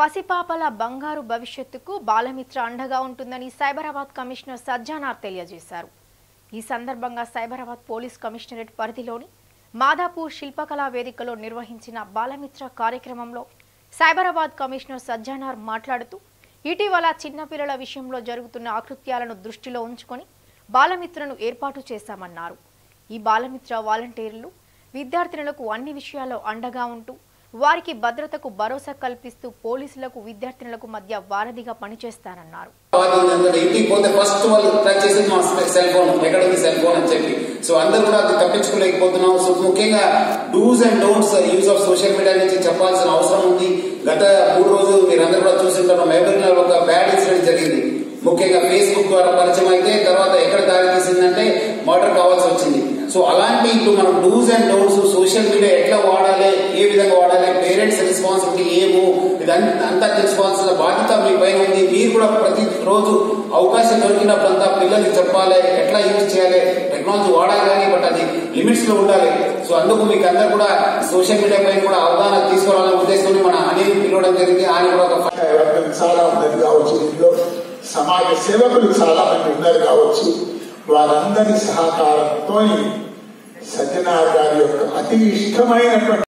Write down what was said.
పసిపాపల బంగారు భవిష్యత్తుకు బాలమిత్ర అండగా ఉంటుందని సైబరాబాద్ కమిషనర్ సజ్జానార్ తెలియజేశారు ఈ సందర్భంగా సైబరాబాద్ పోలీస్ కమిషనరేట్ పరిధిలోని మాదాపూర్ శిల్పకళా వేదికలో నిర్వహించిన బాలమిత్ర కార్యక్రమంలో సైబరాబాద్ కమిషనర్ సజ్జానార్ మాట్లాడుతూ ఇటీవల చిన్నపిల్లల విషయంలో జరుగుతున్న ఆకృత్యాలను దృష్టిలో ఉంచుకొని బాలమిత్రను ఏర్పాటు చేశామన్నారు ఈ బాలమిత్ర వాలంటీర్లు విద్యార్థినులకు అన్ని విషయాల్లో అండగా ఉంటూ వారికి భద్రతకు భరోసా కల్పిస్తూ పోలీసులకు విద్యార్థినులకు మధ్య వారధిగా పనిచేస్తారన్నారు తర్వాత ఏంటంటే ఇంటికి పోతే ఫస్ట్ వాళ్ళు టచ్ చేసేది మా సెల్ ఫోన్ ఎక్కడ ఉంది సెల్ ఫోన్ అని చెప్పి సో అందరూ కూడా అది తప్పించుకోలేకపోతున్నాం సో ముఖ్యంగా do's and don'ts use of social media నుంచి చెప్పాల్సిన అవసరం ఉంది గత మూడు రోజులు మీరు అందరూ కూడా చూసింటారు మహబూబ్నగర్ ఒక బ్యాడ్ ఇన్సిడెంట్ జరిగింది ముఖ్యంగా ఫేస్బుక్ ద్వారా పరిచయం అయితే తర్వాత ఎక్కడ దారి తీసిందంటే మర్డర్ కావాల్సి వచ్చింది సో అలాంటి ఇప్పుడు మనం do's and don'ts social media ఎట్లా వాడాలి ఏ విధంగా వాడాలి పేరెంట్స్ రెస్పాన్సిబిలిటీ ఏమో ఇదంతా అంతా తెలుసుకోవాల్సిన బాధ్యత మీ పైన ఉంది మీరు కూడా ప్రతి రోజు అవకాశం దొరికినప్పుడంతా పిల్లలకి చెప్పాలి ఎట్లా యూజ్ చేయాలి టెక్నాలజీ వాడాలి కానీ బట్ అది లిమిట్స్ లో ఉండాలి సో అందుకు మీకు అందరు కూడా సోషల్ మీడియా పైన కూడా అవగాహన తీసుకురావాలనే ఉద్దేశంతో మన అనిల్ పిలవడం జరిగింది ఆయన కూడా ఒక వర్గం చాలా ఉన్నది కావచ్చు ఇందులో సమాజ సేవకులు చాలా మంది ఉన్నారు కావచ్చు వారందరి సహకారంతో సత్యనారాయణ గారి యొక్క అతి ఇష్టమైనటువంటి